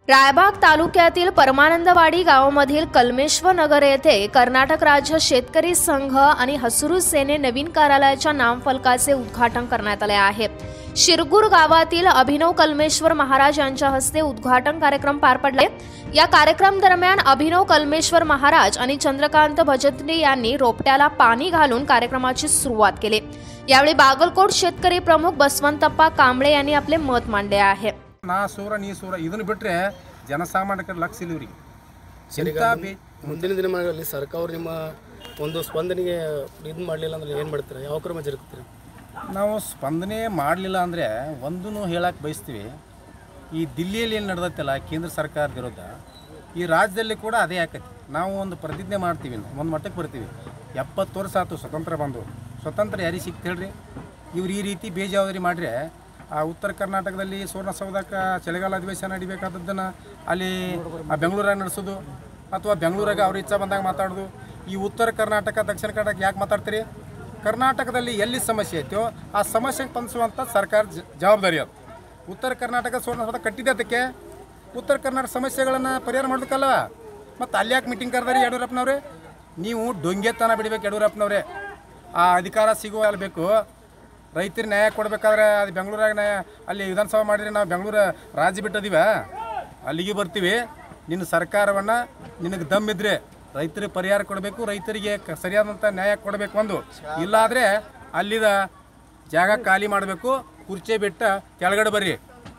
रायबाग तालुक्यातील परमानंदवाडी गावामधील कलमेश्वर नगर येथे कर्नाटक राज्य शेतकरी संघ आणि हसरू सेने नवीन कार्यालयाच्या नामफलकाचे उद्घाटन करण्यात आले आहे शिरगूर गावातील अभिनव कलमेश्वर महाराज यांच्या हस्ते उद्घाटन कार्यक्रम पार पडले या कार्यक्रम दरम्यान अभिनव कलमेश्वर महाराज आणि चंद्रकांत भजत्री यांनी रोपट्याला पाणी घालून कार्यक्रमाची सुरुवात केली यावेळी बागलकोट शेतकरी प्रमुख बसवंतप्पा कांबळे यांनी आपले मत मांडले आहे ನಾ ಸೂರ ನೀ ಸೂರ ಇದನ್ನು ಬಿಟ್ಟರೆ ಜನಸಾಮಾನ್ಯಕರ ಲಕ್ಷ ಇಲ್ಲಿವ್ರಿ ಇಂಥ ಬೇ ಮುಂದಿನ ದಿನಮಾನಗಳಲ್ಲಿ ಸರ್ಕಾರ ನಿಮ್ಮ ಒಂದು ಸ್ಪಂದನೆಗೆ ಇದು ಮಾಡಲಿಲ್ಲ ಅಂದ್ರೆ ಏನು ಮಾಡ್ತೀರಾ ಯಾವ ಕ್ರಮ ಜರುಗುತ್ತೀರಿ ನಾವು ಸ್ಪಂದನೆ ಮಾಡಲಿಲ್ಲ ಅಂದರೆ ಒಂದೂ ಹೇಳಕ್ಕೆ ಬಯಸ್ತೀವಿ ಈ ದಿಲ್ಲಿಯಲ್ಲಿ ಏನು ನಡೆದತ್ತಲ್ಲ ಕೇಂದ್ರ ಸರ್ಕಾರದ ವಿರುದ್ಧ ಈ ರಾಜ್ಯದಲ್ಲಿ ಕೂಡ ಅದೇ ಆಕೈತಿ ನಾವು ಒಂದು ಪ್ರತಿಜ್ಞೆ ಮಾಡ್ತೀವಿ ಒಂದು ಮಟ್ಟಕ್ಕೆ ಬರ್ತೀವಿ ಎಪ್ಪತ್ತು ವರ್ಷ ಆಯ್ತು ಸ್ವತಂತ್ರ ಬಂದು ಸ್ವತಂತ್ರ ಯಾರಿಗೆ ಸಿಕ್ತು ಹೇಳ್ರಿ ಇವ್ರು ಈ ರೀತಿ ಬೇಜವಾಬ್ದಾರಿ ಮಾಡಿದ್ರೆ ಆ ಉತ್ತರ ಕರ್ನಾಟಕದಲ್ಲಿ ಸುವರ್ಣಸೌಧಕ್ಕೆ ಚಳಿಗಾಲ ಅಧಿವೇಶನ ನಡಿಬೇಕಾದದ್ದನ್ನು ಅಲ್ಲಿ ಆ ಬೆಂಗಳೂರಾಗ ನಡೆಸೋದು ಅಥವಾ ಬೆಂಗಳೂರಾಗ ಅವ್ರ ಇಚ್ಛೆ ಬಂದಾಗ ಮಾತಾಡೋದು ಈ ಉತ್ತರ ಕರ್ನಾಟಕ ದಕ್ಷಿಣ ಕರ್ನಾಟಕ ಯಾಕೆ ಮಾತಾಡ್ತೀರಿ ಕರ್ನಾಟಕದಲ್ಲಿ ಎಲ್ಲಿ ಸಮಸ್ಯೆ ಐತೋ ಆ ಸಮಸ್ಯೆಗೆ ಸ್ಪಂದಿಸುವಂಥ ಸರ್ಕಾರ ಜ- ಜವಾಬ್ದಾರಿ ಅದು ಉತ್ತರ ಕರ್ನಾಟಕ ಸುವರ್ಣಸೌಧ ಕಟ್ಟಿದೆ ಅದಕ್ಕೆ ಉತ್ತರ ಕರ್ನಾಟಕ ಸಮಸ್ಯೆಗಳನ್ನು ಪರಿಹಾರ ಮಾಡೋದಕ್ಕಲ್ಲ ಮತ್ತು ಅಲ್ಲಿ ಯಾಕೆ ಮೀಟಿಂಗ್ ಕರೆದಾರಿ ಯಡಿಯೂರಪ್ಪನವ್ರೆ ನೀವು ಡೊಂಗೆತನ ಬಿಡಬೇಕು ಯಡಿಯೂರಪ್ಪನವ್ರೆ ಆ ಅಧಿಕಾರ ಸಿಗುವ ಅಲ್ಲಿ ಬೇಕು ರೈತರಿಗೆ ನ್ಯಾಯ ಕೊಡಬೇಕಾದ್ರೆ ಅದು ಬೆಂಗಳೂರಾಗ ನ್ಯಾಯ ಅಲ್ಲಿ ವಿಧಾನಸಭೆ ಮಾಡಿದ್ರೆ ನಾವು ಬೆಂಗಳೂರು ರಾಜ್ಯ ಬಿಟ್ಟದಿವ ಅಲ್ಲಿಗೆ ಬರ್ತೀವಿ ನಿನ್ನ ಸರ್ಕಾರವನ್ನು ನಿನಗೆ ದಮ್ಮಿದ್ರೆ ರೈತರಿಗೆ ಪರಿಹಾರ ಕೊಡಬೇಕು ರೈತರಿಗೆ ಕ- ಸರಿಯಾದಂಥ ನ್ಯಾಯ ಕೊಡಬೇಕು ಒಂದು ಇಲ್ಲಾದರೆ ಅಲ್ಲಿದ ಜಾಗ ಖಾಲಿ ಮಾಡಬೇಕು ಕುರ್ಚಿ ಬಿಟ್ಟ ಕೆಳಗಡೆ ಬರ್ರಿ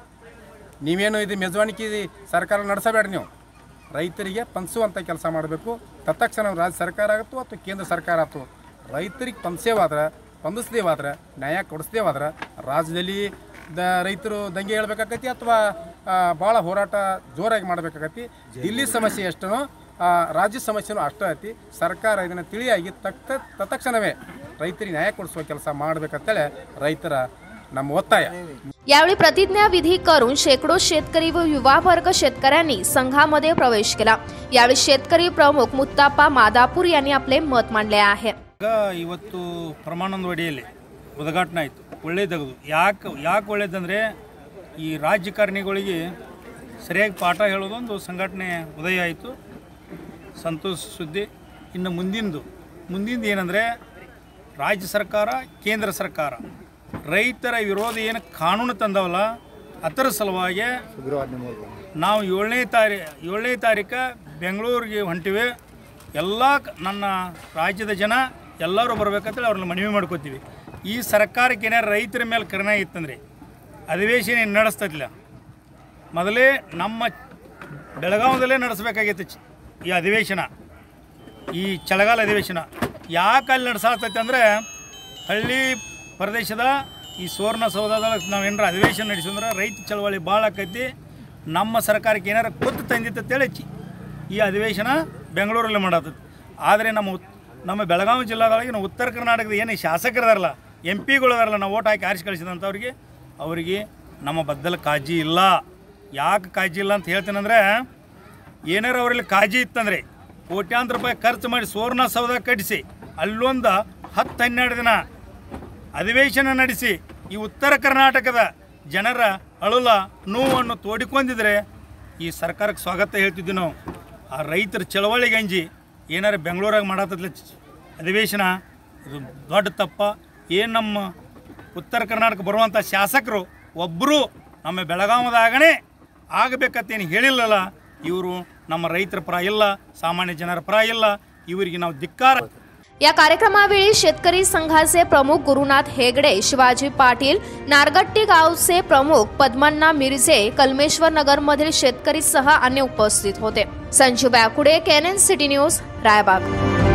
ನೀವೇನು ಇದು ಮೆಜವಾಣಿಕೆ ಸರ್ಕಾರ ನಡೆಸಬೇಡ್ರಿ ನೀವು ರೈತರಿಗೆ ಪಂಚುವಂಥ ಕೆಲಸ ಮಾಡಬೇಕು ತತ್ಕ್ಷಣ ರಾಜ್ಯ ಸರ್ಕಾರ ಆಗತ್ತು ಅಥವಾ ಕೇಂದ್ರ ಸರ್ಕಾರ ಆಯ್ತು ರೈತರಿಗೆ ಪಂಚೇವಾದ್ರೆ ಸ್ಪಂದಿಸ್ದೇವಾದ್ರೆ ನ್ಯಾಯ ಕೊಡಿಸ್ದೇವಾದ್ರೆ ರಾಜ್ಯದಲ್ಲಿ ದ ರೈತರು ದಂಗೆ ಹೇಳ್ಬೇಕಾಗತಿ ಅಥವಾ ಭಾಳ ಹೋರಾಟ ಜೋರಾಗಿ ಮಾಡಬೇಕಾಗತಿ ದಿಲ್ಲಿ ಸಮಸ್ಯೆ ಎಷ್ಟನೋ ಆ, ರಾಜ್ಯ ಸಮಸ್ಯೆನೂ ಅಷ್ಟೇ ಐತಿ ಸರ್ಕಾರ ಇದನ್ನು ತಿಳಿಯಾಗಿ ತಕ್ಕ ತತ್ಕ್ಷಣವೇ ರೈತರಿಗೆ न्याय ಕೊಡಿಸುವ ಕೆಲಸ ಮಾಡಬೇಕಂತೇಳಿ ರೈತರ ನಮ್ಮ ಒತ್ತಾಯ यावेळी प्रतिज्ञाविधी करून शेकडो शेतकरी व युवा वर्ग शेतकऱ्यांनी संघामध्ये प्रवेश केला यावेळी शेतकरी प्रमुख मुत्ताप्पा मादापूर यांनी आपले मत मांडले आहे ಈಗ ಇವತ್ತು ಪ್ರಮಾಣದವಡಿಯಲ್ಲಿ ಉದ್ಘಾಟನೆ ಆಯಿತು ಒಳ್ಳೇದಾಗದು ಯಾಕೆ ಯಾಕೆ ಒಳ್ಳೇದಂದರೆ ಈ ರಾಜಕಾರಣಿಗಳಿಗೆ ಸರಿಯಾಗಿ ಪಾಠ ಹೇಳೋದೊಂದು ಸಂಘಟನೆ ಉದಯ ಆಯಿತು ಸಂತೋಷ ಸುದ್ದಿ ಇನ್ನು ಮುಂದಿಂದು ಮುಂದಿಂದು ಏನಂದರೆ ರಾಜ್ಯ ಸರ್ಕಾರ ಕೇಂದ್ರ ಸರ್ಕಾರ ರೈತರ ವಿರೋಧ ಏನು ಕಾನೂನು ತಂದವಲ್ಲ ಅದರ ಸಲುವಾಗಿ ನಾವು ಏಳನೇ ತಾರೀ ಏಳನೇ ತಾರೀಕು ಬೆಂಗಳೂರಿಗೆ ಹೊಂಟಿವಿ ಎಲ್ಲ ಕ- ನನ್ನ ರಾಜ್ಯದ ಜನ ಎಲ್ಲರೂ ಬರ್ಬೇಕಂತೇಳಿ ಅವ್ರನ್ನ ಮನವಿ ಮಾಡ್ಕೋತೀವಿ ಈ ಸರ್ಕಾರಕ್ಕೆ ಏನಾರು ರೈತರ ಮೇಲೆ ಕರುಣೆ ಇತ್ತಂದ್ರೆ ಅಧಿವೇಶನ ಏನ್ ನಡೆಸ್ತದಿಲ್ಲ ಮೊದಲೇ ನಮ್ಮ ಬೆಳಗಾವದಲ್ಲೇ ನಡೆಸಬೇಕಾಗಿತ್ತು ಚ- ಈ ಅಧಿವೇಶನ ಈ ಚಳಿಗಾಲ ಅಧಿವೇಶನ ಯಾಕೆ ಅಲ್ಲಿ ನಡೆಸಾತೈತೆ ಅಂದರೆ ಹಳ್ಳಿ ಪ್ರದೇಶದ ಈ ಸುವರ್ಣ ಸೌಧದೊಳಗೆ ನಾವು ಏನಾರ ಅಧಿವೇಶನ ನಡೆಸಿದ್ರೆ ರೈತ ಚಳವಳಿ ಭಾಳ ಆಕೈತಿ ನಮ್ಮ ಸರ್ಕಾರಕ್ಕೆ ಏನಾರ ಕೊತ್ತು ತಂದಿತ್ತಂತೇಳಿ ಚಿ- ಈ ಅಧಿವೇಶನ ಬೆಂಗಳೂರಲ್ಲಿ ಮಾಡತ್ತೈತಿ ಆದರೆ ನಮ್ಮ ಉತ್- ನಮ್ಮ ಬೆಳಗಾವಿ ಜಿಲ್ಲಾದೊಳಗೆ ನಾವು ಉತ್ತರ ಕರ್ನಾಟಕದ ಏನು ಶಾಸಕರದಾರಲ್ಲ ಎಂ ಪಿಗಳು ಅದಾರಲ್ಲ ನಾವು ಓಟ್ ಹಾಕಿ ಆರಿಸಿ ಕಳಿಸಿದಂಥವ್ರಿಗೆ ಅವರಿಗೆ ನಮ್ಮ ಬದ್ದಲ ಕಾಳಜಿ ಇಲ್ಲ ಯಾಕೆ ಕಾಳಜಿ ಇಲ್ಲ ಅಂತ ಹೇಳ್ತೇನೆಂದ್ರೆ ಏನಾರ ಅವರಲ್ಲಿ ಕಾಳಜಿ ಇತ್ತಂದರೆ ಕೋಟ್ಯಾಂತರ ರೂಪಾಯಿ ಖರ್ಚು ಮಾಡಿ ಸುವರ್ಣ ಸೌಧ ಕಟ್ಟಿಸಿ ಅಲ್ಲೊಂದು ಹತ್ತು ಹನ್ನೆರಡು ದಿನ ಅಧಿವೇಶನ ನಡೆಸಿ ಈ ಉತ್ತರ ಕರ್ನಾಟಕದ ಜನರ ಅಳುಲ ನೋವನ್ನು ತೋಡಿಕೊಂಡಿದ್ರೆ ಈ ಸರ್ಕಾರಕ್ಕೆ ಸ್ವಾಗತ ಹೇಳ್ತಿದ್ವಿ ನಾವು ಆ ರೈತರ ಚಳವಳಿಗೆ ಅಂಜಿ ಏನಾರ ಬೆಂಗಳೂರಾಗ ಮಾಡತ್ತಲ್ಲ ಅಧಿವೇಶನ ಇದು ದೊಡ್ಡ ತಪ್ಪ ಏನು ನಮ್ಮ ಉತ್ತರ ಕರ್ನಾಟಕ ಬರುವಂಥ ಶಾಸಕರು ಒಬ್ಬರು ನಮ್ಮ ಬೆಳಗಾವದಾಗನೇ ಆಗಬೇಕಂತೇನು ಹೇಳಿಲ್ಲಲ್ಲ ಇವರು ನಮ್ಮ ರೈತರ ಪರ ಇಲ್ಲ ಸಾಮಾನ್ಯ ಜನರ ಪರ ಇಲ್ಲ ಇವರಿಗೆ ನಾವು ಧಿಕ್ಕಾರ या कार्यक्रमावेळी शेतकरी संघाचे प्रमुख गुरुनाथ हेगडे शिवाजी पाटील नारगट्टी गावचे प्रमुख पद्मन्ना मिरजे कलमेश्वर नगरमधील शेतकरी सह अन्य उपस्थित होते Sanjeev Bakude KNN city news Raibag